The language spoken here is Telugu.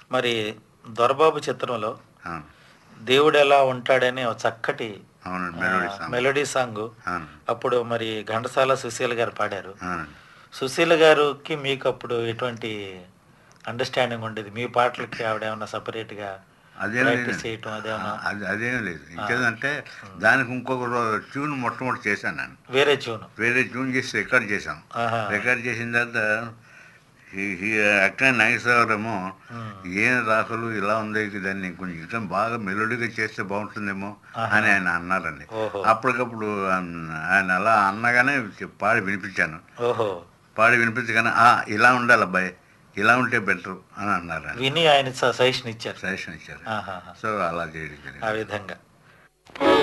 మరి దొరబాబు చిత్రంలో అవును దేవుడు ఎలా ఉంటాడని ఒక చక్కటి అవునండి ఆ, మెలోడీ సాంగ్ మెలోడీ సాంగ్ అవును అప్పుడు మరి ఘంటసాల సుశీల్ గారు పాడారు అవునండి సుశీల్ గారికి మీకు అప్పుడు ఎటువంటి అండర్స్టాండింగ్ ఉండేది మీ పాటలకి ఆవిడ ఏమన్నా separate గా అదేం ప్రాక్టీస్ లేదు చేయటం అదేమన్నా అది అదేం లేదు ఇంకేదంటే దానికి ఇంకొక ట్యూన్ మొట్టమొదటి చేశాను నేను వేరే ట్యూన్ వేరే ట్యూన్ చేసి రికార్డ్ చేశాం ఆహా. రికార్డ్ చేసిన తర్వాత ఈ- ఈ అక్కడ నాగేశ్వరరావు ఉమ్. ఏం రాసులు ఇలా ఉంది దాన్ని కొంచెం ఇంకా బాగా మెలోడీగా చేస్తే బాగుంటుందేమో ఆహా. అని ఆయన అన్నారండి ఓహో. అప్పటికప్పుడు ఆయన- ఆయన అలా అన్నగానే పాడి వినిపించాను ఓహో పాడి వినిపించగానే "ఆ, ఇలా ఉండాలి అబ్బాయి ఇలా ఉంటే బెటర్ అని అన్నారు ఆయన. విని ఆయన సజెషన్ ఇచ్చారు సజెషన్ ఇచ్చారు ఆహాహా. సో అలా చేయడం జరిగింది ఆ విధంగా